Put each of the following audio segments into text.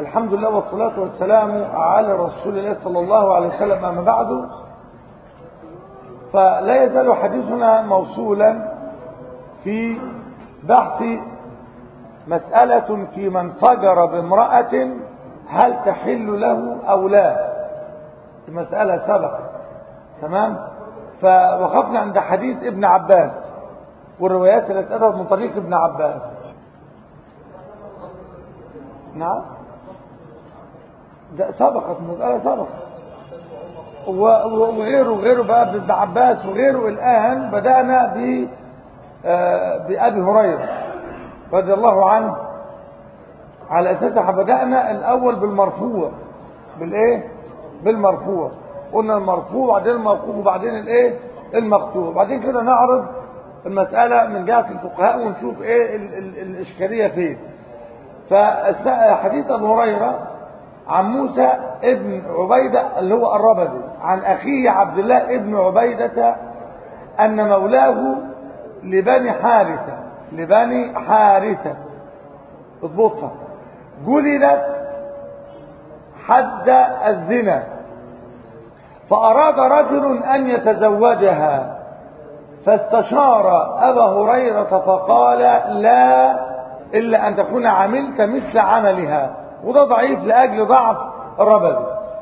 الحمد لله والصلاة والسلام على رسول الله صلى الله عليه وسلم أما بعد فلا يزال حديثنا موصولا في بحث مسألة في من فجر بامرأة هل تحل له أو لا المسألة سبقت تمام فوقفنا عند حديث ابن عباس والروايات التي أتت من طريق ابن عباس نعم ده سبقت المسألة سبقت وغيره وغيره بقى ابن عباس وغيره الآن بدأنا ب بأبي هريرة رضي الله عنه على أساس بدأنا الأول بالمرفوع بالإيه؟ بالمرفوع قلنا المرفوع وبعدين الموقوف وبعدين الإيه؟ المقطوع وبعدين كده نعرض المسألة من جهة الفقهاء ونشوف إيه ال ال الإشكالية فين فحديث أبو هريرة عن موسى ابن عبيدة اللي هو الربدي عن أخيه عبد الله ابن عبيدة أن مولاه لبني حارثة لبني حارثة اضبطها جلدت حد الزنا فأراد رجل أن يتزوجها فاستشار أبا هريرة فقال لا إلا أن تكون عملت مثل عملها وده ضعيف لأجل ضعف الربد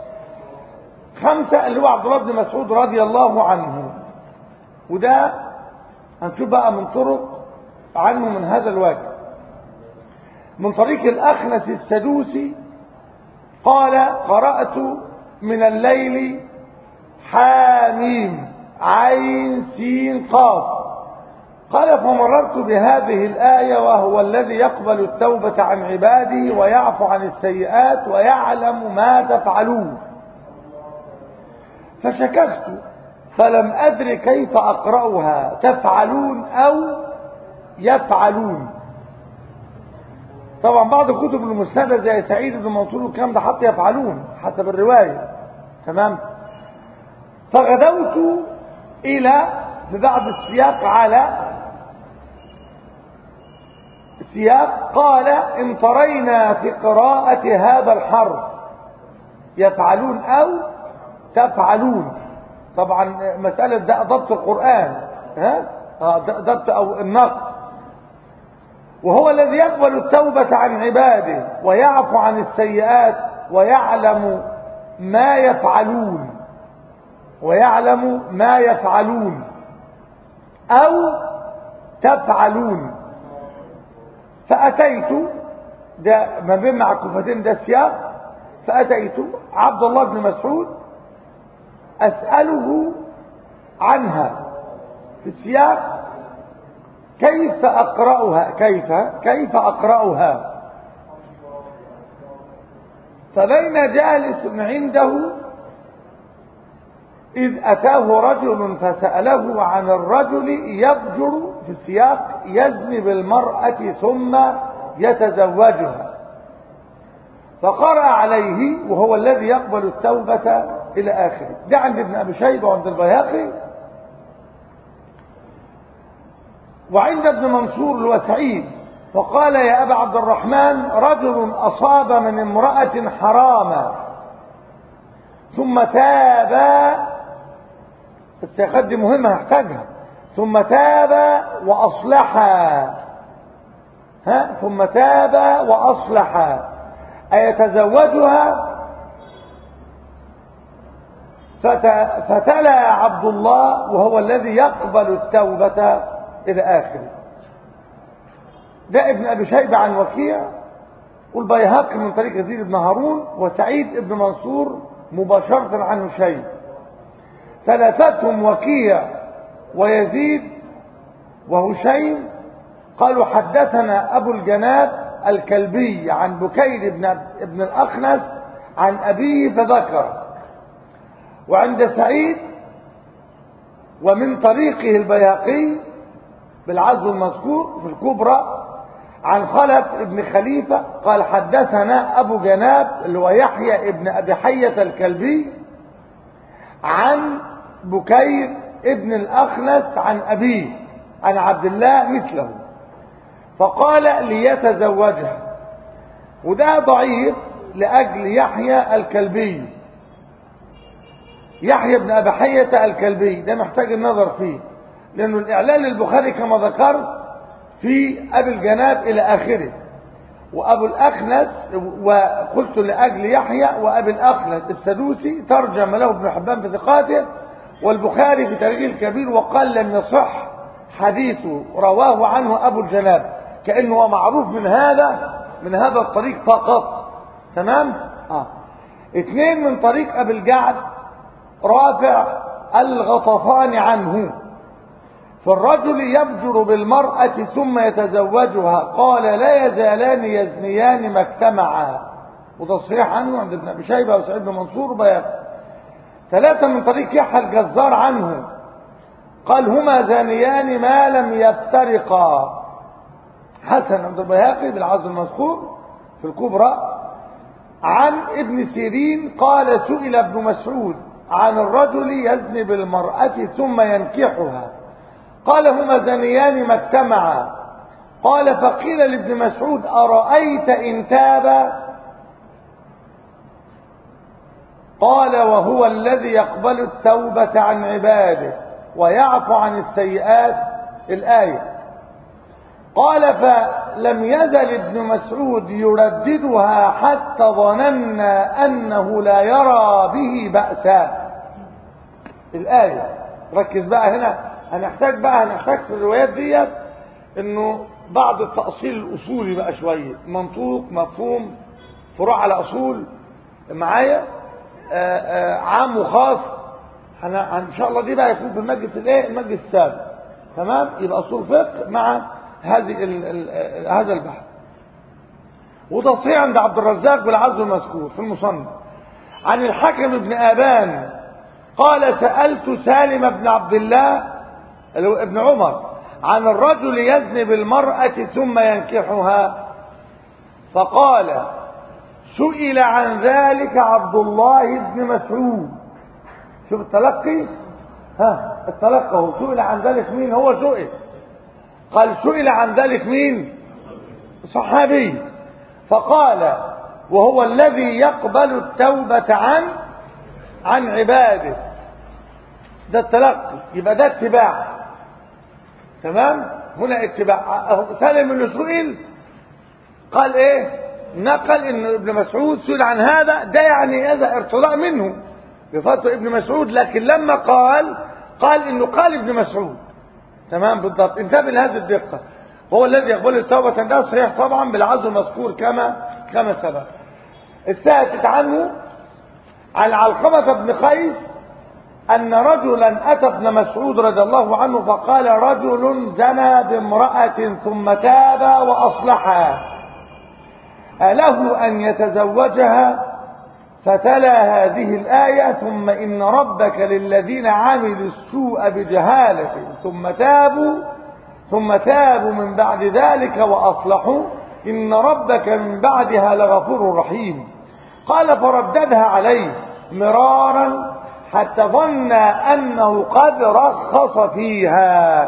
خمسة اللي هو عبد الله بن مسعود رضي الله عنه وده هنشوف بقى من طرق عنه من هذا الوجه من طريق الأخنس السدوسي قال قرأت من الليل حاميم عين سين قاف قال فمررت بهذه الآية وهو الذي يقبل التوبة عن عباده ويعفو عن السيئات ويعلم ما تفعلون فشككت فلم أدر كيف أقرأها تفعلون أو يفعلون طبعا بعض الكتب المسندة زي سعيد بن منصور والكلام ده حط يفعلون حسب الرواية تمام فغدوت إلى في بعض السياق على سياق قال امطرينا في قراءة هذا الحرف يفعلون أو تفعلون طبعا مسألة ده ضبط القرآن ها ضبط أو النقد وهو الذي يقبل التوبة عن عباده ويعفو عن السيئات ويعلم ما يفعلون ويعلم ما يفعلون أو تفعلون فأتيت ده ما بين معكوفتين ده السياق فأتيت عبد الله بن مسعود أسأله عنها في السياق كيف أقرأها كيف كيف أقرأها فبين جالس عنده إذ أتاه رجل فسأله عن الرجل يفجر في السياق يزني بالمرأة ثم يتزوجها فقرأ عليه وهو الذي يقبل التوبة إلى آخره ده عند ابن أبي شيبة وعند البياقي وعند ابن منصور الوسعيد فقال يا أبا عبد الرحمن رجل أصاب من امرأة حراما ثم تاب السياقات دي مهمة هحتاجها ثم تاب وأصلحا ها ثم تاب وأصلحا أيتزوجها فتلا عبد الله وهو الذي يقبل التوبة إلى آخره ده ابن أبي شيبة عن وكيع والبيهقي من طريق يزيد بن هارون وسعيد بن منصور مباشرة عن هشيم ثلاثتهم وكيع ويزيد وهشيم قالوا حدثنا أبو الجناد الكلبي عن بكير بن, ابن الأخنس عن أبيه فذكر وعند سعيد ومن طريقه البياقي بالعزو المذكور في الكبرى عن خلف ابن خليفة قال حدثنا أبو جناب اللي هو يحيى ابن أبي حية الكلبي عن بكير ابن الأخنس عن أبيه عن عبد الله مثله فقال ليتزوجها وده ضعيف لأجل يحيى الكلبي يحيى بن أبي حية الكلبي ده محتاج النظر فيه لأنه الإعلان للبخاري كما ذكرت في أبي الجناب إلى آخره وأبو الأخنس وقلت لأجل يحيى وأبي الأخنس السدوسي ترجم له ابن حبان في ثقاته والبخاري في تاريخ الكبير وقال لم يصح حديثه رواه عنه أبو الجناب كأنه هو معروف من هذا من هذا الطريق فقط تمام آه. اثنين من طريق أبي الجعد رافع الغطفان عنه فالرجل يبجر بالمرأة ثم يتزوجها قال لا يزالان يزنيان ما اجتمعا وتصريح عنه عند ابن ابي شيبه وسعيد بن منصور بيان ثلاثة من طريق يحيى الجزار عنه قال هما زانيان ما لم يفترقا حسن عبد البيهقي بالعز المذكور في الكبرى عن ابن سيرين قال سئل ابن مسعود عن الرجل يزني بالمرأة ثم ينكحها قال هما زنيان ما اجتمعا قال فقيل لابن مسعود أرأيت إن تاب قال وهو الذي يقبل التوبة عن عباده ويعفو عن السيئات الآية قال فلم يزل ابن مسعود يرددها حتى ظننا أنه لا يرى به بأسا الآية ركز بقى هنا هنحتاج بقى هنحتاج في الروايات ديت انه بعض التأصيل الأصولي بقى شوية منطوق مفهوم فروع على أصول معايا آآ آآ عام وخاص ان شاء الله دي بقى يكون في المجلس الايه المجلس السابق تمام يبقى اصول فقه مع هذه ال ال هذا البحث وتصحيح عند عبد الرزاق بالعز المذكور في المصنف عن الحكم بن ابان قال سالت سالم بن عبد الله ابن عمر عن الرجل يزني بالمراه ثم ينكحها فقال سئل عن ذلك عبد الله بن مسعود شوف التلقي ها التلقى هو سئل عن ذلك مين هو سئل قال سئل عن ذلك مين صحابي فقال وهو الذي يقبل التوبة عن عن عباده ده التلقي يبقى ده اتباع تمام هنا اتباع سلم اللي سئل قال ايه نقل ان ابن مسعود سئل عن هذا ده يعني هذا ارتضاء منه بفتوى ابن مسعود لكن لما قال قال انه قال ابن مسعود تمام بالضبط انتبه لهذه الدقه هو الذي يقبل التوبه ده صحيح طبعا بالعزو المذكور كما كما سبق الثالث عنه عن علقمة بن قيس أن رجلا أتى ابن مسعود رضي الله عنه فقال رجل زنى بامرأة ثم تاب وأصلحها أله أن يتزوجها فتلا هذه الآية ثم إن ربك للذين عملوا السوء بجهالة ثم تابوا ثم تابوا من بعد ذلك وأصلحوا إن ربك من بعدها لغفور رحيم قال فرددها عليه مرارا حتى ظن أنه قد رخص فيها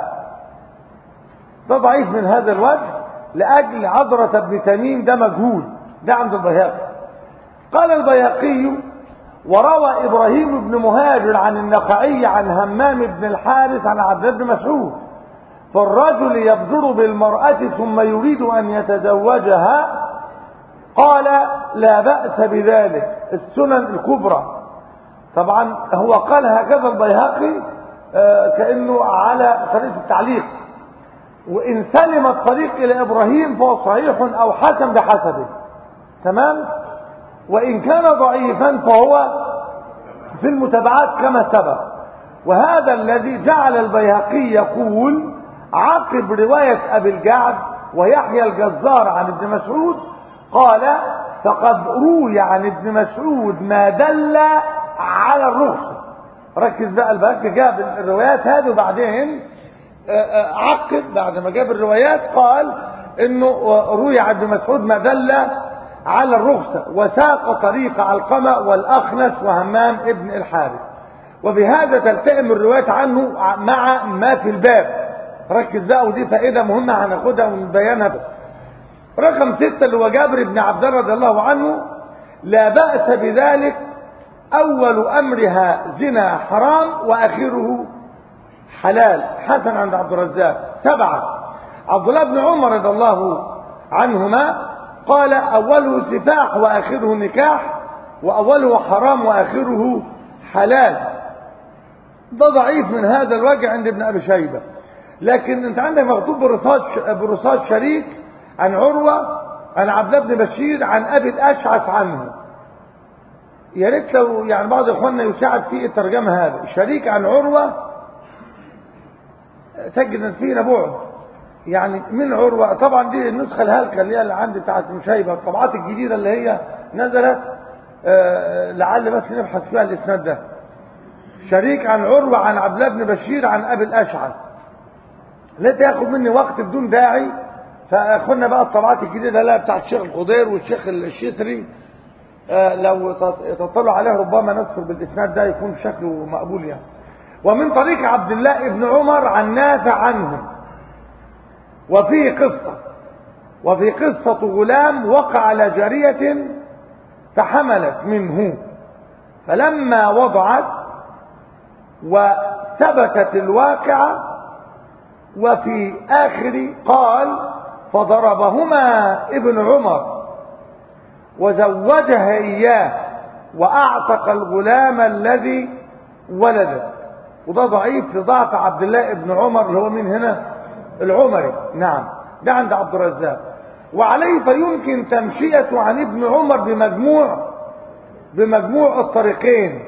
ده ضعيف من هذا الوجه لأجل عذرة بن تميم ده مجهول ده عند البيهقي قال البيهقي وروى إبراهيم بن مهاجر عن النخعي عن همام بن الحارث عن عبد بن مسعود فالرجل يبجر بالمرأة ثم يريد أن يتزوجها قال لا بأس بذلك السنن الكبرى طبعا هو قال هكذا البيهقي كأنه على طريقة التعليق وإن سلم الطريق إلى إبراهيم فهو صحيح أو حسن بحسبه تمام وإن كان ضعيفا فهو في المتابعات كما سبق وهذا الذي جعل البيهقي يقول عقب رواية أبي الجعد ويحيى الجزار عن ابن مسعود قال فقد روي عن ابن مسعود ما دل على الرخصة ركز بقى البيهقي جاب الروايات هذه وبعدين عقب بعد ما جاب الروايات قال انه روي عن ابن مسعود ما دل على الرخصة وساق طريق علقمة والأخنس وهمام ابن الحارث وبهذا تلتئم الروايات عنه مع ما في الباب ركز بقى ودي فائدة مهمة هناخدها ونبينها رقم ستة اللي هو جابر بن عبد الله رضي الله عنه لا بأس بذلك أول أمرها زنا حرام وآخره حلال حسن عند عبد الرزاق سبعة عبد الله بن عمر رضي الله عنهما قال أوله سفاح وآخره نكاح وأوله حرام وآخره حلال ده ضعيف من هذا الوجه عند ابن أبي شيبة لكن انت عندك مكتوب برصاد برصاد شريك عن عروة عن عبد الله بن بشير عن أبي الأشعث عنه يا ريت لو يعني بعض اخواننا يساعد في الترجمه هذا شريك عن عروه تجد فينا بعد يعني من عروه طبعا دي النسخه الهالكه اللي هي اللي عندي بتاعت مشايبه الطبعات الجديده اللي هي نزلت آه لعل بس نبحث فيها الاسناد ده شريك عن عروه عن عبد الله بن بشير عن ابي الاشعث لا تاخد مني وقت بدون داعي فاخدنا بقى الطبعات الجديده لا بتاعت الشيخ الخضير والشيخ الشتري لو تطلع عليه ربما ندخل بالاسناد ده يكون شكله مقبول يعني ومن طريق عبد الله بن عمر عن نافع عنه وفيه قصة وفي قصة غلام وقع على جارية فحملت منه فلما وضعت وثبتت الواقعة وفي آخر قال فضربهما ابن عمر وزوجها إياه وأعتق الغلام الذي ولده وده ضعيف في ضعف عبد الله بن عمر اللي هو من هنا العمري نعم ده عند عبد الرزاق وعليه فيمكن تمشية عن ابن عمر بمجموع بمجموع الطريقين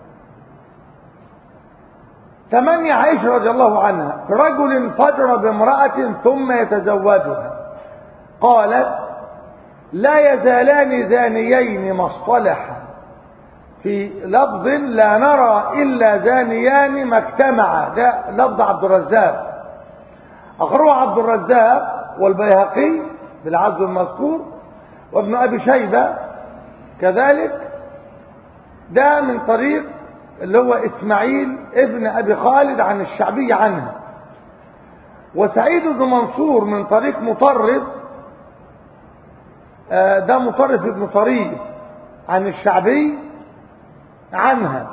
ثمانية عائشة رضي الله عنها رجل فجر بامرأة ثم يتزوجها قالت لا يزالان زانيين ما اصطلحا في لفظ لا نرى إلا زانيان ما اجتمعا ده لفظ عبد الرزاق أخرجه عبد الرزاق والبيهقي بالعز المذكور وابن أبي شيبة كذلك ده من طريق اللي هو إسماعيل ابن أبي خالد عن الشعبي عنها وسعيد بن منصور من طريق مطرف ده مطرف ابن طريق عن الشعبي عنها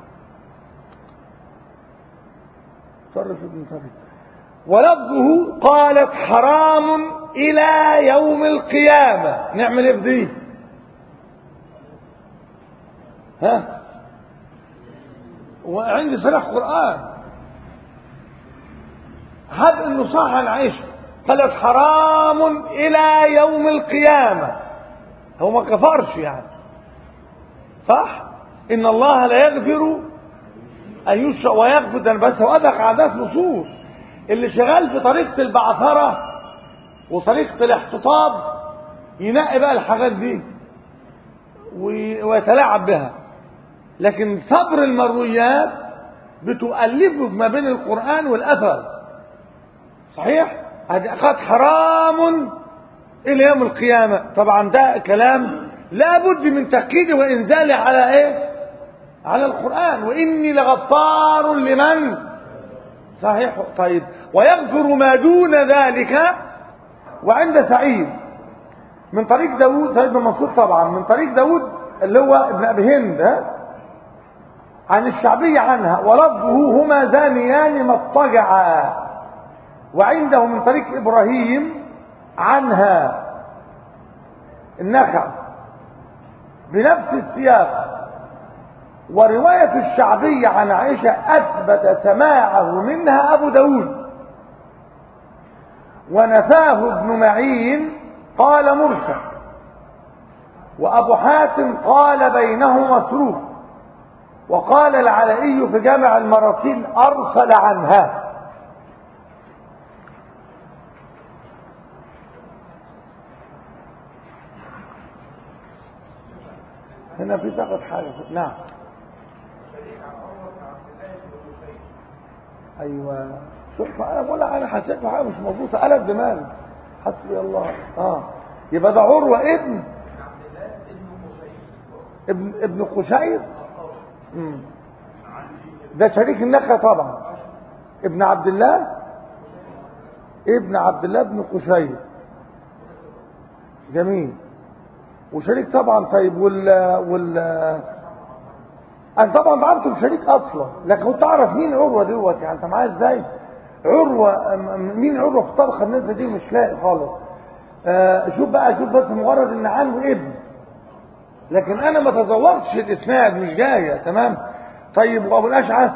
مطرف ابن طريق ولفظه قالت حرام إلى يوم القيامة نعمل ايه بدي ها وعندي صلاح قرآن هذا انه صح عن عائشة قالت حرام الى يوم القيامة هو ما كفرش يعني صح ان الله لا يغفر ان يشرك ويغفر ده بس هو ادق عادات نصوص اللي شغال في طريقة البعثرة وطريقة الاحتطاب ينقي بقى الحاجات دي ويتلاعب بها لكن صبر المرويات بتؤلفه ما بين القرآن والأثر صحيح قد حرام إلى يوم القيامة طبعا ده كلام لا بد من تأكيده وإنزاله على إيه على القرآن وإني لغفار لمن صحيح طيب ويغفر ما دون ذلك وعند سعيد من طريق داود سعيد بن منصور طبعا من طريق داود اللي هو ابن أبي هند عن الشعبي عنها ولفظه هما زانيان ما اضطجعا وعنده من طريق إبراهيم عنها النخع بنفس السياق ورواية الشعبي عن عائشة أثبت سماعه منها أبو داود ونفاه ابن معين قال مرسل وأبو حاتم قال بينه مسروق وقال العلائي في جامع المراسيل أرسل عنها هنا في سقط حاجة نعم ايوه شوف انا بقول انا حسيت حاجه مش مظبوطه قلب دماغي حسبي الله اه يبقى ده عروه ابن ابن ابن قشير امم ده شريك النخله طبعا ابن عبد الله ابن عبد الله بن قشير جميل وشريك طبعا طيب وال وال انا طبعا عرفت بشريك اصلا لكن كنت اعرف مين عروه دلوقتي يعني انت معايا ازاي عروه مين عروه في الطبقه الناس دي مش لاقي خالص آه شوف بقى شوف بس مجرد ان عنده ابن لكن انا ما تذوقتش الاسناد مش جايه تمام طيب وابو الاشعث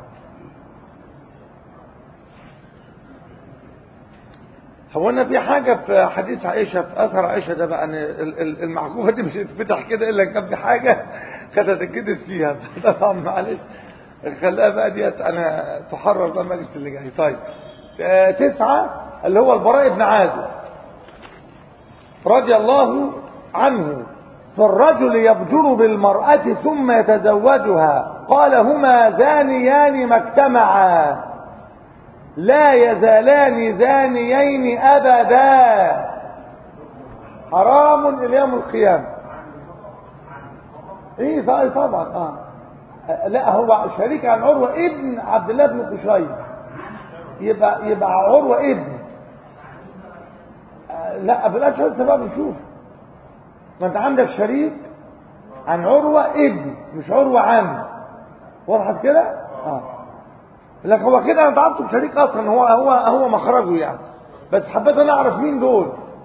هو انا في حاجه في حديث عائشه في اثر عائشه ده بقى المعكوفه دي مش هتفتح كده الا كان في حاجه كانت هتتكتب فيها طبعا معلش خلاها بقى ديت انا تحرر بقى المجلس اللي جاي طيب آه تسعه اللي هو البراء بن عازب رضي الله عنه فالرجل يبجر بالمرأة ثم يتزوجها قال هما زانيان ما اجتمعا لا يزالان زانيين أبدا حرام إلى يوم القيامة ايه طيب طبعا اه لا هو شريك عن عروة ابن عبد الله بن قشير يبقى يبقى عروة ابن آه لا بلاش لسه بقى بنشوف ما انت عندك شريك عن عروة ابن مش عروة عام وضحت كده اه لكن هو كده انا تعرفت بشريك اصلا هو هو هو مخرجه يعني بس حبيت انا اعرف مين دول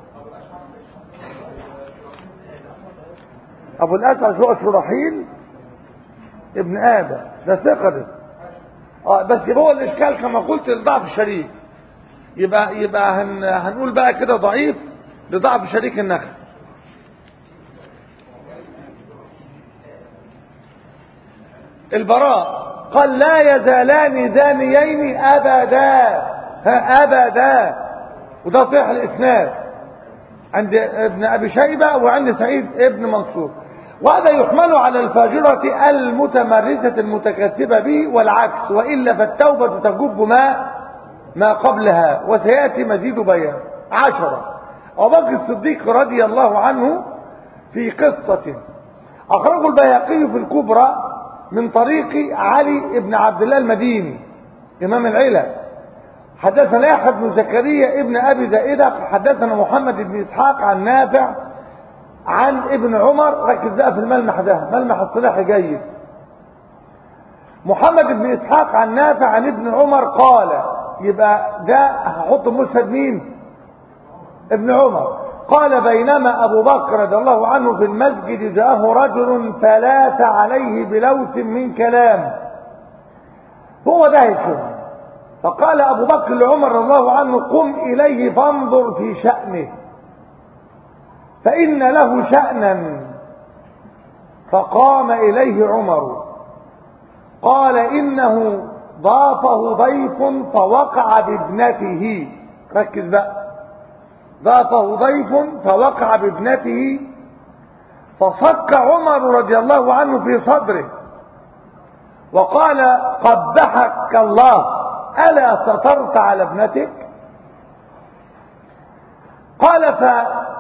ابو الاسعد هو شرحيل ابن ادم ده ثقه ده اه بس هو الاشكال كما قلت لضعف الشريك يبقى يبقى هن هنقول بقى كده ضعيف لضعف شريك النخل البراء قال لا يزالان زانيين ابدا ابدا وده صحيح الاسناد عند ابن ابي شيبه وعند سعيد ابن منصور وهذا يحمل على الفاجرة المتمرسة المتكسبة به والعكس وإلا فالتوبة تجب ما ما قبلها وسيأتي مزيد بيان عشرة أبو بكر الصديق رضي الله عنه في قصة أخرجه البيهقي في الكبرى من طريق علي بن عبد الله المديني إمام العلة حدثنا يحيى بن زكريا ابن أبي زائدة حدثنا محمد بن إسحاق عن نافع عن ابن عمر ركز بقى في الملمح ده ملمح الصلاح جيد محمد بن إسحاق عن نافع عن ابن عمر قال يبقى ده هحط مسند مين ابن عمر قال بينما أبو بكر رضي الله عنه في المسجد جاءه رجل فلاث عليه بلوث من كلام هو ده الشغل فقال أبو بكر لعمر رضي الله عنه قم إليه فانظر في شأنه فإن له شأنا فقام إليه عمر قال إنه ضافه ضيف فوقع بابنته ركز بقى ضافه ضيف فوقع بابنته فصك عمر رضي الله عنه في صدره وقال قبحك الله ألا سترت على ابنتك قال ف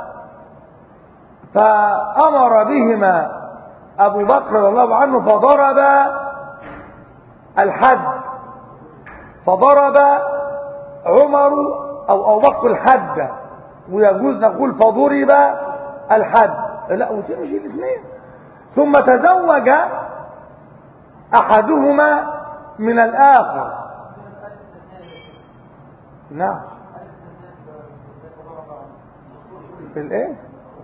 فأمر بهما أبو بكر رضي الله عنه فضرب الحد فضرب عمر أو أبو بكر الحد ويجوز نقول فضرب الحد لا وتمشي الاثنين ثم تزوج أحدهما من الآخر نعم في الايه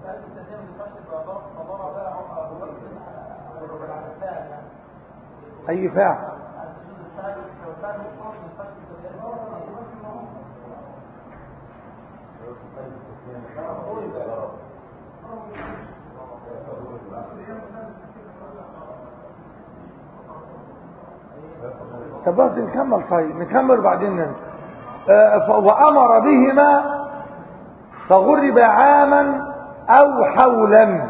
اي فاعل طب بس نكمل طيب نكمل وبعدين ننزل آه وامر بهما فغرب عاما او حولا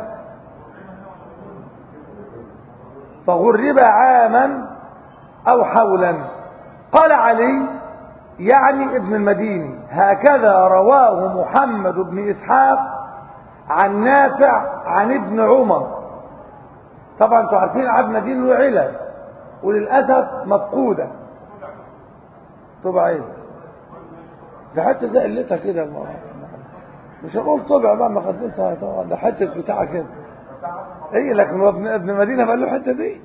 فغرب عاما او حولا قال علي يعني ابن المديني هكذا رواه محمد بن اسحاق عن نافع عن ابن عمر طبعا انتوا عارفين عبد المديني له علل وللاسف مفقوده طبعا ايه ده حتى زي قلتها كده المرة. مش هنقول طبع بقى ما خد لسه طبعا ده حته بتاع كده ايه لكن هو ابن ابن مدينه بقى له الحته دي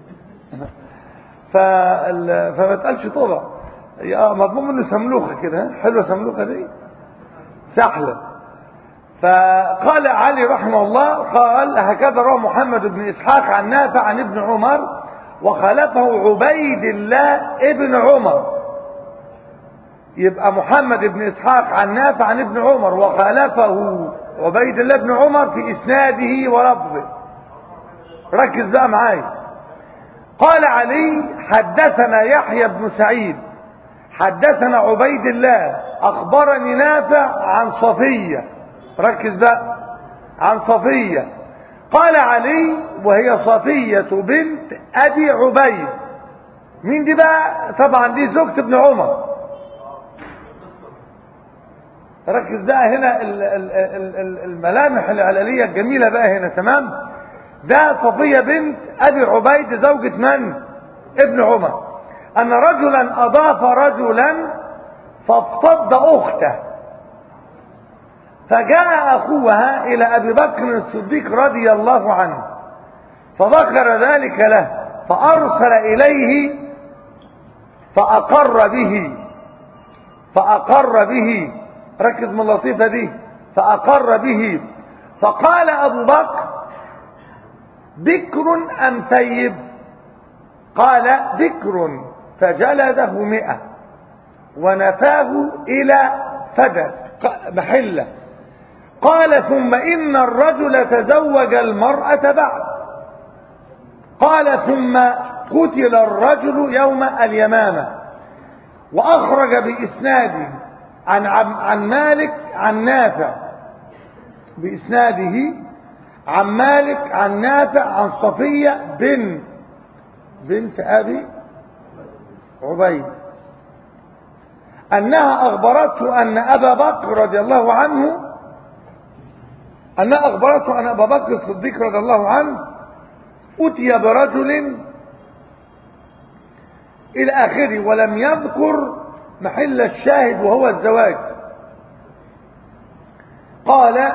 فال... فما تقالش طبع اه مضمون منه سملوخه كده ها؟ حلوه سملوخه دي سحله فقال علي رحمه الله قال هكذا روى محمد بن اسحاق عن نافع عن ابن عمر وخالفه عبيد الله ابن عمر يبقى محمد بن اسحاق عن نافع عن ابن عمر وخالفه عبيد الله بن عمر في اسناده ولفظه ركز بقى معايا قال علي حدثنا يحيى بن سعيد حدثنا عبيد الله اخبرني نافع عن صفيه ركز بقى عن صفيه قال علي وهي صفيه بنت ابي عبيد مين دي بقى طبعا دي زوجة ابن عمر ركز بقى هنا ال- ال- ال- ال- الملامح العلالية الجميلة بقى هنا تمام ده صفية بنت أبي عبيد زوجة من ابن عمر أن رجلا أضاف رجلا فافتض أخته فجاء أخوها إلى أبي بكر الصديق رضي الله عنه فذكر ذلك له فأرسل إليه فأقر به فأقر به ركز من اللطيفة دي فأقر به فقال أبو بكر بكر أم ثيب قال بكر فجلده مئة ونفاه إلى فدى محلة قال ثم إن الرجل تزوج المرأة بعد قال ثم قتل الرجل يوم اليمامة وأخرج بإسناده عن عن مالك عن نافع بإسناده عن مالك عن نافع عن صفية بنت بنت أبي عبيد أنها أخبرته أن أبا بكر رضي الله عنه أنها أخبرته أن أبا بكر الصديق رضي الله عنه أتي برجل إلى آخره ولم يذكر محل الشاهد وهو الزواج قال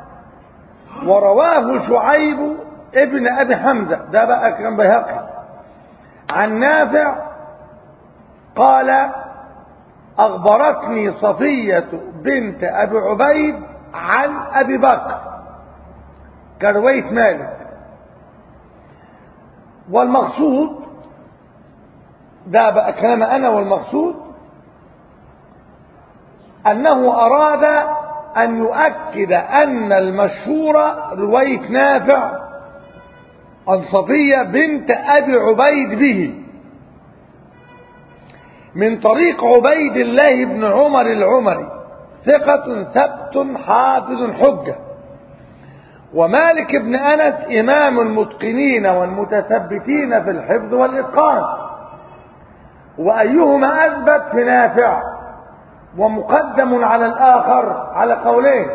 ورواه شعيب ابن أبي حمزة ده بقى كان بيهقي عن نافع قال أخبرتني صفية بنت أبي عبيد عن أبي بكر كرواية مالك والمقصود ده بقى كلام أنا والمقصود أنه أراد أن يؤكد أن المشهور رواية نافع عن صفية بنت أبي عبيد به من طريق عبيد الله بن عمر العمري ثقة ثبت حافظ حجة ومالك بن أنس إمام المتقنين والمتثبتين في الحفظ والإتقان وأيهما أثبت في نافع ومقدم على الآخر على قولين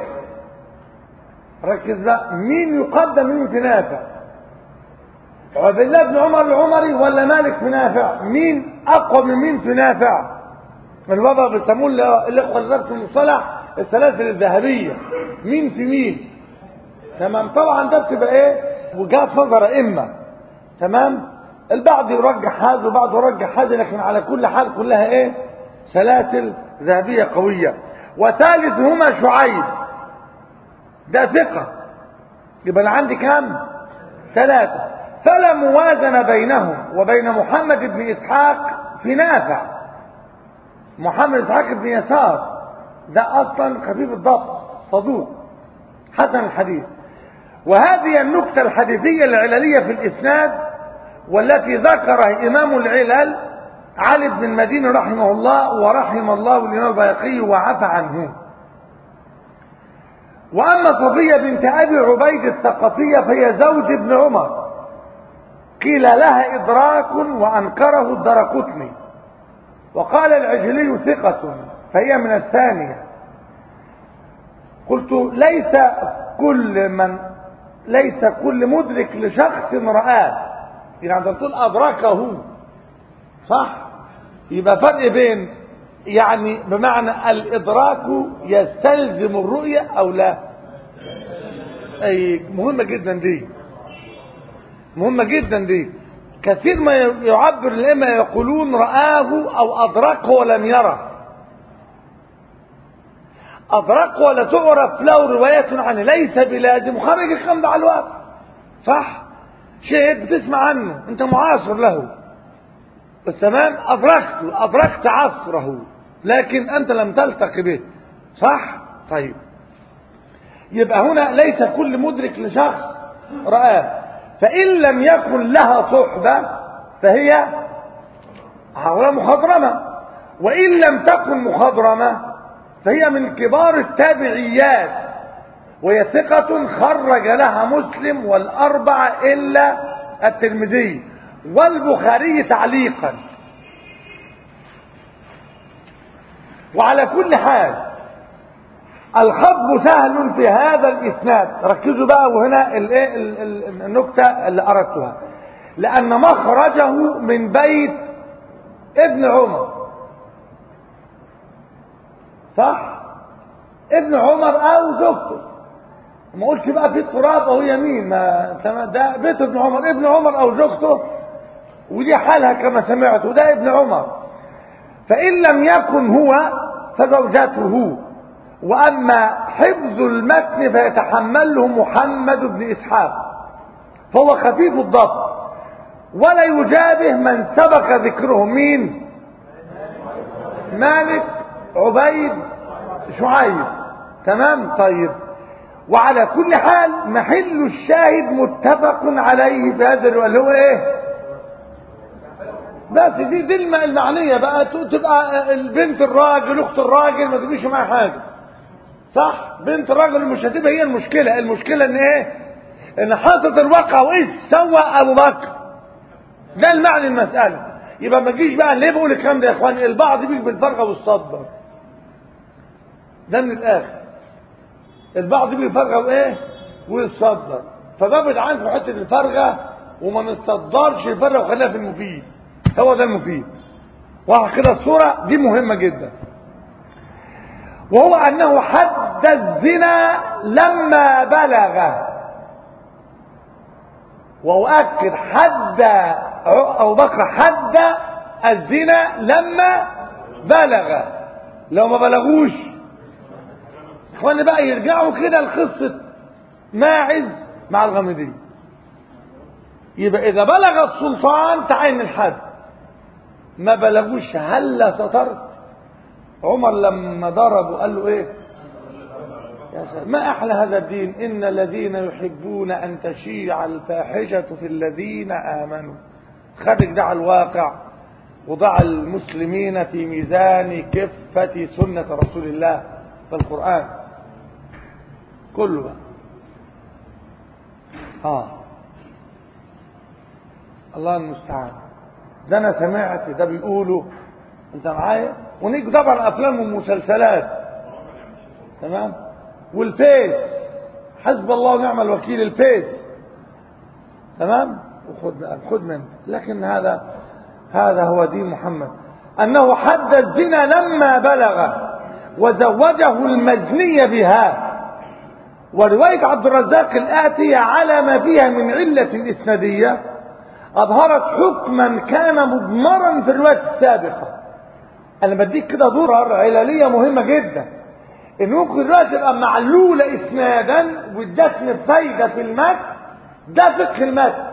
ركز بقى مين يقدم مين في نافع عبد الله بن عمر العمري ولا مالك في نافع مين أقوى من مين في نافع الوضع بيسموه الإخوة اللي درسوا المصطلح السلاسل الذهبية مين في مين تمام طبعا ده بتبقى ايه وجهات نظر ائمه تمام البعض يرجح هذا وبعض يرجح هذا لكن على كل حال كلها ايه سلاسل ذهبيه قويه وثالثهما شعيب ده ثقه يبقى انا عندي كام ثلاثه فلا موازنه بينهم وبين محمد بن اسحاق في نافع محمد اسحاق بن يسار ده اصلا خفيف الضبط صدوق حسن الحديث وهذه النكتة الحديثية العللية في الإسناد والتي ذكرها إمام العلل علي بن المديني رحمه الله ورحم الله الإمام البيقي وعفى عنه وأما صفية بنت أبي عبيد الثقفية فهي زوج ابن عمر قيل لها إدراك وأنكره الدرقطني وقال العجلي ثقة فهي من الثانية قلت ليس كل من ليس كل مدرك لشخص رآه يعني انت تقول أدركه صح يبقى فرق بين يعني بمعنى الإدراك يستلزم الرؤية أو لا أي مهمة جدا دي مهمة جدا دي كثير ما يعبر الأئمة يقولون رآه أو أدركه ولم يره أدركه ولا تعرف له رواية عنه ليس بلازم خرج الكلام ده على الواقع صح شيء بتسمع عنه انت معاصر له بس تمام أدركته أدركت عصره لكن أنت لم تلتقي به صح طيب يبقى هنا ليس كل مدرك لشخص رآه فإن لم يكن لها صحبة فهي حول مخضرمة وإن لم تكن مخضرمة فهي من كبار التابعيات وهي ثقة خرج لها مسلم والأربعة إلا الترمذي والبخاري تعليقا وعلى كل حال الخطب سهل في هذا الإسناد ركزوا بقى وهنا الايه النكتة اللي أردتها لأن مخرجه من بيت ابن عمر صح ابن عمر أو زوجته ما قلتش بقى في تراب أو يمين ما ده بيت ابن عمر ابن عمر أو زوجته ودي حالها كما سمعت وده ابن عمر فإن لم يكن هو فزوجته وأما حفظ المتن فيتحمله محمد بن إسحاق فهو خفيف الضبط ولا يجابه من سبق ذكره مين مالك عبيد شعيب تمام طيب وعلى كل حال محل الشاهد متفق عليه في هذا اللي هو ايه بس دي دي المعنيه بقى تبقى البنت الراجل اخت الراجل ما تجيش معاها حاجه صح بنت الراجل مش هتبقى هي المشكله المشكله ان ايه ان حصلت الواقع وايه سوى ابو بكر ده المعنى المساله يبقى ما تجيش بقى ليه بقول الكلام ده يا اخوان البعض بيجي بالفرقه والصدر ده من الاخر البعض بيجي بالفرقه وايه ويتصدر فبابعد عنه في حته الفرقه وما نتصدرش الفرقه وخليها في المفيد هو ده المفيد واضح كده الصوره دي مهمه جدا وهو انه حد الزنا لما بلغ واؤكد حد ابو بكر حد الزنا لما بلغ لو ما بلغوش اخواني بقى يرجعوا كده لقصه ماعز مع الغامدي يبقى اذا بلغ السلطان تعين الحد ما بلغوش هلا سترت عمر لما ضربه قال له ايه يا سلام ما احلى هذا الدين ان الذين يحبون ان تشيع الفاحشه في الذين امنوا خرج ده على الواقع وضع المسلمين في ميزان كفة سنة رسول الله في القرآن كله بقى اه الله المستعان ده انا سمعت ده بيقولوا انت معايا ونيجي طبعا افلام ومسلسلات تمام والفيس حسب الله ونعم الوكيل الفيس تمام وخد خد منه لكن هذا هذا هو دين محمد انه حد الزنا لما بلغ وزوجه المزني بها ورواية عبد الرزاق الآتية على ما فيها من علة إسنادية أظهرت حكما كان مضمرا في الرواية السابقة أنا بديك كده ضرر علالية مهمة جدا إن ممكن الرواية تبقى معلولة إسنادا وادتني فايدة في المتن ده فقه المتن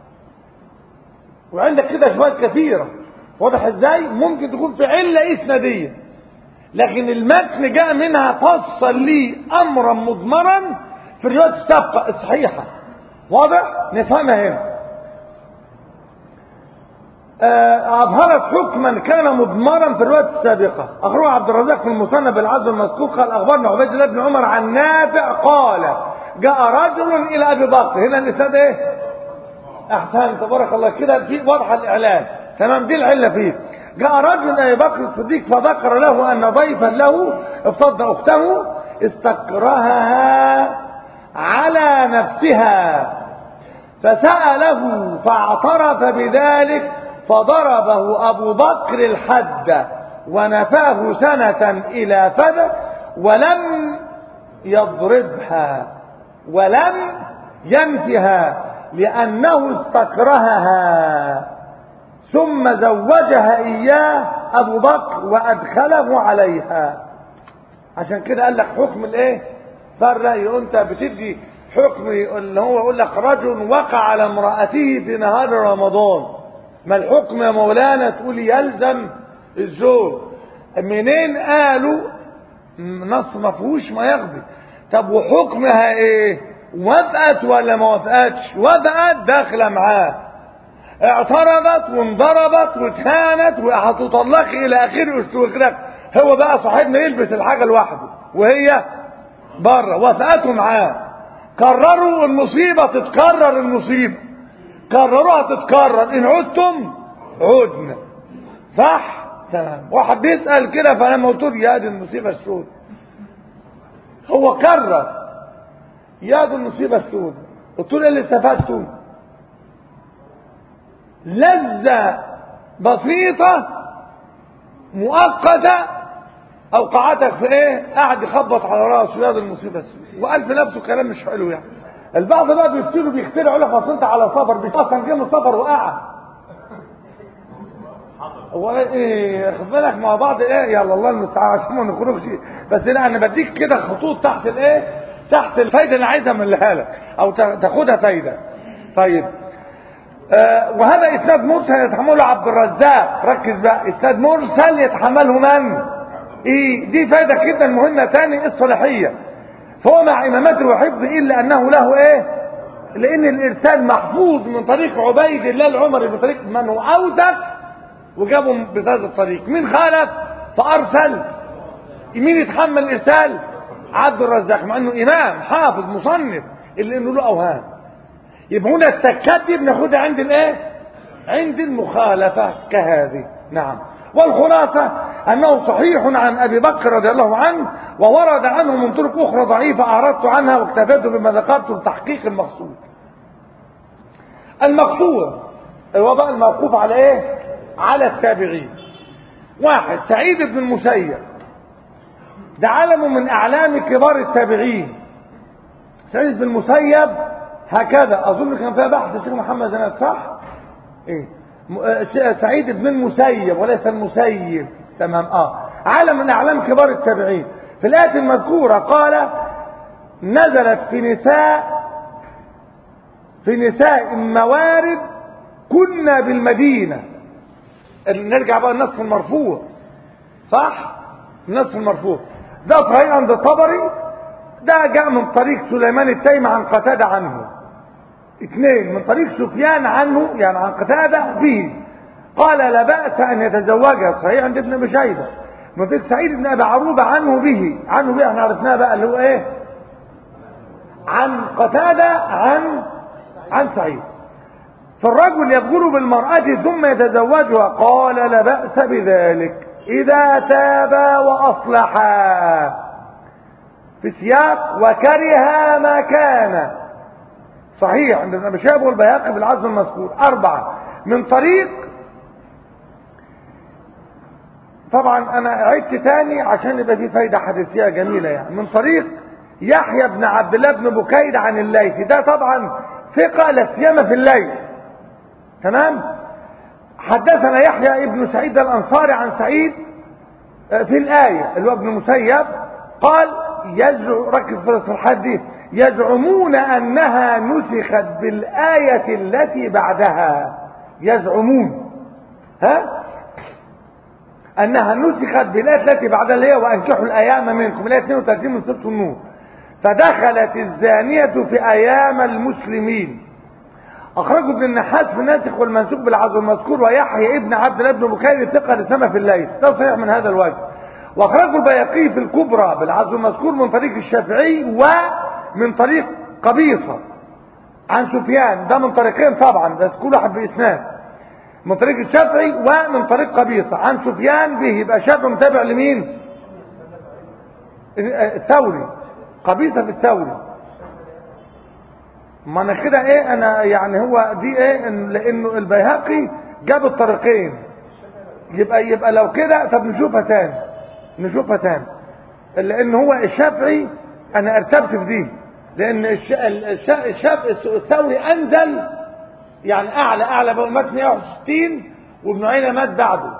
وعندك كده شوية كثيرة واضح ازاي ممكن تكون في علة إسنادية لكن المتن جاء منها فصل لي أمرا مضمرا في الرواية السابقة الصحيحة واضح نفهمها هنا أظهرت حكما كان مضمرا في الرواية السابقة أخرج عبد الرزاق في المثنى بالعزم المذكور قال أخبرنا عبيد الله بن عمر عن نافع قال جاء رجل إلى أبي بكر هنا الإسناد إيه؟ أحسن تبارك الله كده في واضح الإعلان تمام دي العلة فيه جاء رجل إلى أبي بكر الصديق فذكر له أن ضيفا له افتض أخته استكرهها على نفسها فسأله فاعترف بذلك فضربه أبو بكر الحد ونفاه سنة إلى فدى ولم يضربها ولم ينفها لأنه استكرهها ثم زوجها إياه أبو بكر وأدخله عليها عشان كده قال لك حكم الايه فرق انت بتدي حكم اللي هو يقول لك رجل وقع على امرأته في نهار رمضان ما الحكم يا مولانا تقول يلزم الزوج منين قالوا نص ما فيهوش ما يغضي طب وحكمها ايه وافقت ولا ما وافقتش وافقت داخله معاه اعترضت وانضربت واتهانت وهتطلق الى اخره استوكرك هو بقى صاحبنا يلبس الحاجه لوحده وهي بره وافقته معاه كرروا المصيبه تتكرر المصيبه كرروها تتكرر ان عدتم عدنا صح تمام واحد بيسال كده فلما قلت له يا دي المصيبه السود هو كرر يا دي المصيبه السود قلت له ايه اللي استفدته لذة بسيطة مؤقتة أوقعتك في إيه؟ قاعد يخبط على راسه يا دي المصيبة السوداء وقال في نفسه كلام مش حلو يعني البعض بقى بيفتروا بيخترعوا يقول لك اصل انت على سفر بس اصلا جه من السفر وقع هو ايه خد بالك مع بعض ايه يلا الله المستعان عشان ما نخرجش بس لا انا بديك كده خطوط تحت الايه تحت الفايده اللي عايزها املها لك او تاخدها فايده طيب آه وهذا اسناد مرسل يتحمله عبد الرزاق ركز بقى اسناد مرسل يتحمله من ايه دي فايده جدا مهمه تاني الصلاحيه فهو مع امامته وحفظه الا انه له ايه لان الارسال محفوظ من طريق عبيد الله العمري بطريق من هو اوثق وجابهم بهذا الطريق مين خالف فارسل مين يتحمل الارسال عبد الرزاق مع انه امام حافظ مصنف اللي انه له اوهام يبقى هنا التكات دي بناخدها عند الايه عند المخالفه كهذه نعم والخلاصة أنه صحيح عن أبي بكر رضي الله عنه وورد عنه من طرق أخرى ضعيفة أعرضت عنها واكتفيت بما ذكرت لتحقيق المقصود المقصود هو بقى الموقوف على إيه؟ على التابعين واحد سعيد بن المسيب ده علم من أعلام كبار التابعين سعيد بن المسيب هكذا أظن كان فيها بحث الشيخ محمد زناد صح؟ إيه؟ سعيد بن المسيب وليس المسيب تمام اه علم من اعلام كبار التابعين في الايه المذكوره قال نزلت في نساء في نساء موارد كنا بالمدينه نرجع بقى النص المرفوع صح النص المرفوع ده صحيح عند الطبري ده جاء من طريق سليمان التيمي عن قتاده عنه اثنين من طريق سفيان عنه يعني عن قتادة به قال لا بأس أن يتزوجها صحيح عند ابن أبي شيبة من طريق سعيد بن أبي عروبة عنه به عنه به احنا عرفناه بقى اللي هو ايه عن قتادة عن عن سعيد فالرجل يبغل بالمرأة ثم يتزوجها قال لا بأس بذلك إذا تابا وأصلحا في سياق وكره ما كان صحيح عند ابن ابي شيبه والبيهقي بالعزم المذكور اربعه من طريق طبعا انا عدت تاني عشان يبقى في فايده حديثيه جميله يعني من طريق يحيى بن عبد الله بن بكيد عن الليثي ده طبعا ثقه لا سيما في الليل تمام حدثنا يحيى ابن سعيد الانصاري عن سعيد في الايه اللي هو ابن مسيب قال يزعم ركز في الصفحات دي يزعمون انها نسخت بالايه التي بعدها يزعمون ها انها نسخت بالايه التي بعدها اللي هي وانكحوا الايام منكم الايه 32 من سوره النور فدخلت الزانيه في ايام المسلمين اخرجوا ابن النحاس في الناسخ والمنسوخ بالعزو المذكور ويحيى ابن عبد الله بن بكير ثقه لسما في الليل ده صحيح من هذا الوجه واخرجوا البياقي في الكبرى بالعزو المذكور من طريق الشافعي ومن طريق قبيصه عن سفيان ده من طريقين طبعا بس كل واحد باسناد من طريق الشافعي ومن طريق قبيصه عن سفيان به يبقى شافعي متابع لمين الثوري قبيصه في الثوري ما انا كده ايه انا يعني هو دي ايه إن لانه البيهقي جاب الطريقين يبقى يبقى لو كده طب نشوفها تاني نشوفها تاني لان هو الشافعي انا ارتبت في دي لأن الش- الش- الشاب الثوري أنزل يعني أعلى أعلى بقى مات 160 وابن عيينة مات بعده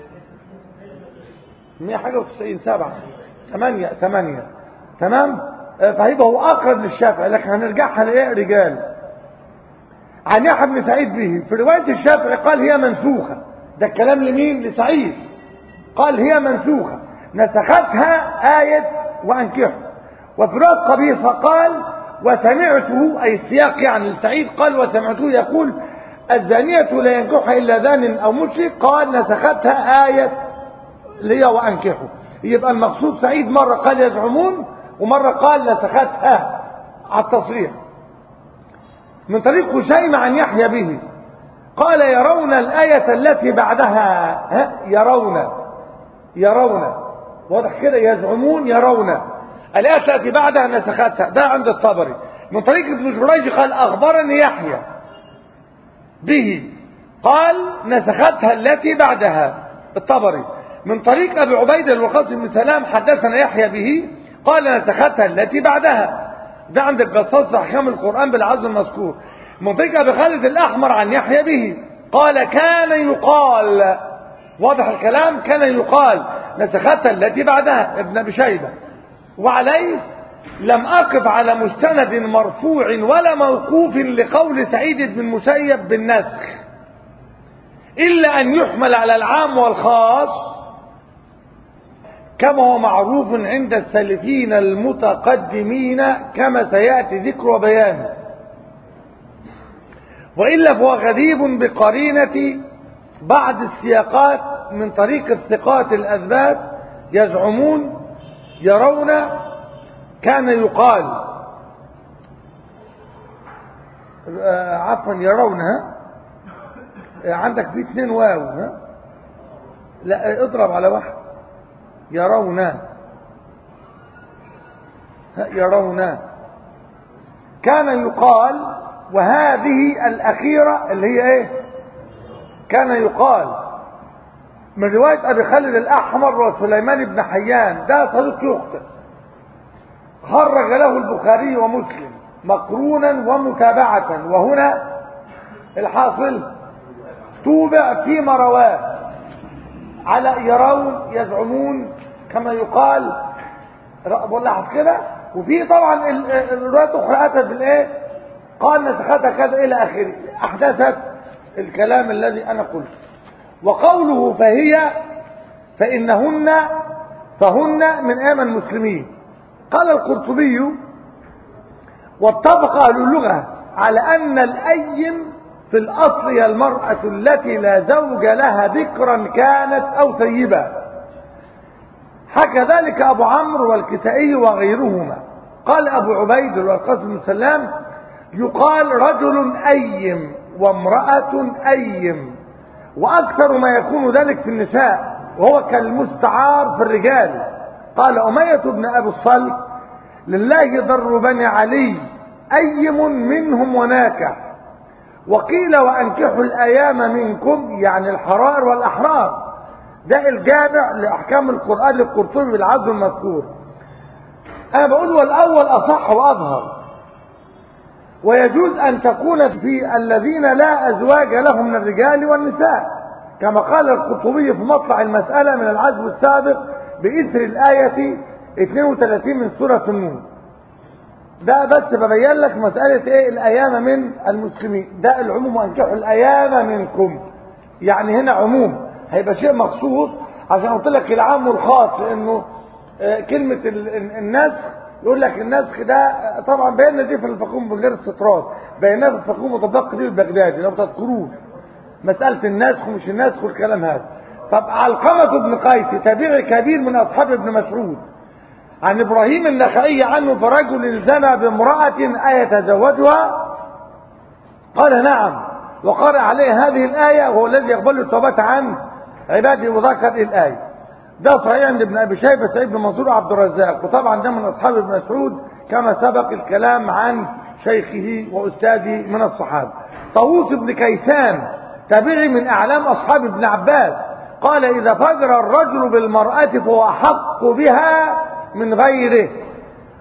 100 حاجة و90 سبعة ثمانية ثمانية تمام آه، فهيبقى هو أقرب للشافعي لكن هنرجعها لإيه رجال عن يحيى بن سعيد به في رواية الشافعي قال هي منسوخة ده الكلام لمين لسعيد قال هي منسوخة نسختها آية وأنكحوا وفي رواية قبيصة قال وسمعته أي السياق يعني لسعيد قال وسمعته يقول الزانية لا ينكحها إلا زان أو مشرك قال نسختها آية لي وأنكحوا يبقى المقصود سعيد مرة قال يزعمون ومرة قال نسختها على التصريح من طريق هشيم عن يحيى به قال يرون الآية التي بعدها ها يرون يرون واضح كده يزعمون يرون الآية التي بعدها نسختها ده عند الطبري من طريق ابن جريج قال أخبرني يحيى به قال نسختها التي بعدها الطبري من طريق أبي عبيدة الوقاص بن سلام حدثنا يحيى به قال نسختها التي بعدها ده عند القصاص في أحكام القرآن بالعزم المذكور من طريق أبي خالد الأحمر عن يحيى به قال كان يقال واضح الكلام كان يقال نسختها التي بعدها ابن أبي شيبة وعليه لم أقف على مستند مرفوع ولا موقوف لقول سعيد بن المسيب بالنسخ إلا أن يحمل على العام والخاص كما هو معروف عند السلفين المتقدمين كما سيأتي ذكر وبيانه وإلا فهو غريب بقرينة بعض السياقات من طريق الثقات الأثبات يزعمون يرون كان يقال آه، عفوا يرون ها آه، عندك في اثنين واو ها لا اضرب على واحد يرون ها، يرون كان يقال وهذه الأخيرة اللي هي ايه كان يقال من رواية أبي خالد الأحمر وسليمان بن حيان ده صديق يخطئ خرج له البخاري ومسلم مقرونا ومتابعة وهنا الحاصل توبع فيما رواه على يرون يزعمون كما يقال بقول لحظ كده وفي طبعا ال- ال- الروايات الاخرى اتت بالايه قال نسختها كذا الى اخره احدثت الكلام الذي انا قلته وقوله فهي فانهن فهن من ايام المسلمين قال القرطبي واتفق اهل اللغه على ان الايم في الاصل هي المراه التي لا زوج لها بكرا كانت او ثيبا حكى ذلك ابو عمرو والكسائي وغيرهما قال ابو عبيد والقاسم بن سلام يقال رجل ايم وامراه ايم واكثر ما يكون ذلك في النساء وهو كالمستعار في الرجال قال اميه بن ابي الصلت لله ضر بني علي ايم منهم وناكح وقيل وانكحوا الايام منكم يعني الحرائر والاحرار ده الجامع لاحكام القران للقرطبي بالعزم المذكور انا بقول والاول اصح واظهر ويجوز ان تكون في الذين لا ازواج لهم من الرجال والنساء كما قال القرطبي في مطلع المساله من العزم السابق باثر الايه 32 من سوره النور ده بس ببين لك مساله ايه الايام من المسلمين ده العموم وانكحوا الايام منكم يعني هنا عموم هيبقى شيء مخصوص عشان قلت لك العام والخاص لانه آه، كلمه ال- ال- النسخ يقول لك النسخ ده آه، طبعا بينا دي في الفقوم من غير استطراد بيناه في الفقوم متدق دي البغدادي لو تذكروه مساله النسخ ومش النسخ والكلام هذا طب علقمه بن قيس تابعي كبير من اصحاب ابن مسعود عن ابراهيم النخعي عنه فرجل زنى بامراه ايتزوجها قال نعم وقرأ عليه هذه الآية وهو الذي يقبل التوبة عن عباده وذكر الآية ده صحيح عند ابن أبي شيبة سعيد بن منصور وعبد الرزاق وطبعا ده من أصحاب ابن مسعود كما سبق الكلام عن شيخه وأستاذه من الصحابة طاووس بن كيسان تابعي من أعلام أصحاب ابن عباس قال إذا فجر الرجل بالمرأة فهو أحق بها من غيره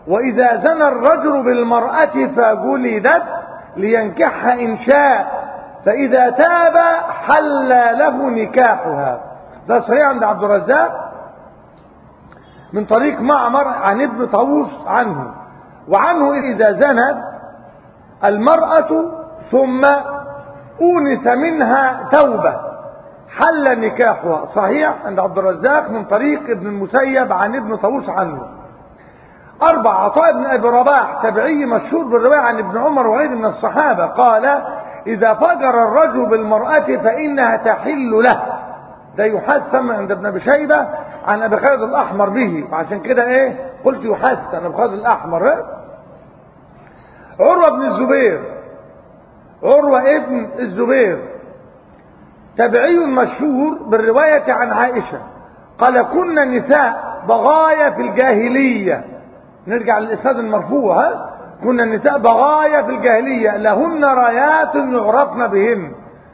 وإذا زنى الرجل بالمرأة فجلدت لينكحها إن شاء فإذا تاب حل له نكاحها ده صحيح عند عبد الرزاق من طريق معمر عن ابن طاووس عنه وعنه إذا زنت المرأة ثم أونس منها توبة حل نكاحها صحيح عند عبد الرزاق من طريق ابن المسيب عن ابن طاووس عنه أربع عطاء بن أبي رباح تبعي مشهور بالرواية عن ابن عمر وغيره من الصحابة قال إذا فجر الرجل بالمرأة فإنها تحل له ده يحسن عند ابن أبي شيبة عن أبي خالد الأحمر به وعشان كده إيه قلت يحسن أبي خالد الأحمر إيه؟ عروة بن الزبير عروة ابن الزبير تبعي مشهور بالرواية عن عائشة قال كنا نساء بغايا في الجاهلية نرجع للإسناد المرفوع ها كنا النساء بغايا في الجاهلية لهن رايات يعرفن بهن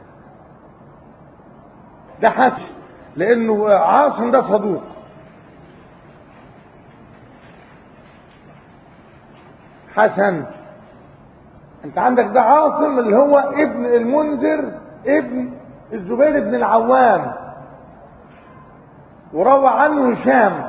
ده حسن لأنه عاصم ده صدوق حسن انت عندك ده عاصم اللي هو ابن المنذر ابن الزبير بن العوام وروى عنه هشام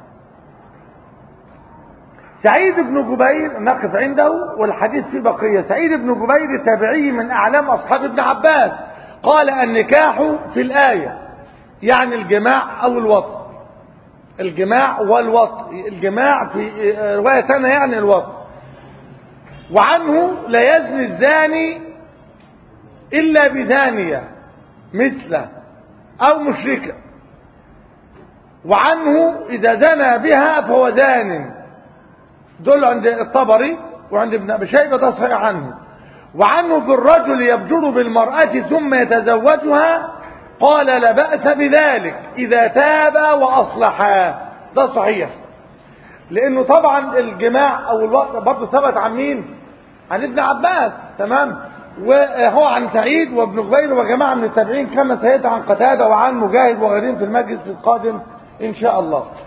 سعيد بن جبير نقف عنده والحديث فيه بقية سعيد بن جبير تابعي من أعلام أصحاب ابن عباس قال النكاح في الآية يعني الجماع أو الوطء الجماع والوطء الجماع في رواية ثانية يعني الوطء وعنه لا يزني الزاني إلا بزانية مثله أو مشركة وعنه إذا زنى بها فهو زان دول عند الطبري وعند ابن أبي شيبة ده صحيح عنه وعنه في الرجل يبجر بالمرأة ثم يتزوجها قال لا بأس بذلك إذا تاب وأصلحا ده صحيح لأنه طبعا الجماع أو الوقت برضه ثبت عن مين عن ابن عباس تمام وهو عن سعيد وابن جبير وجماعة من التابعين كما سيأتي عن قتادة وعن مجاهد وغيرهم في المجلس القادم إن شاء الله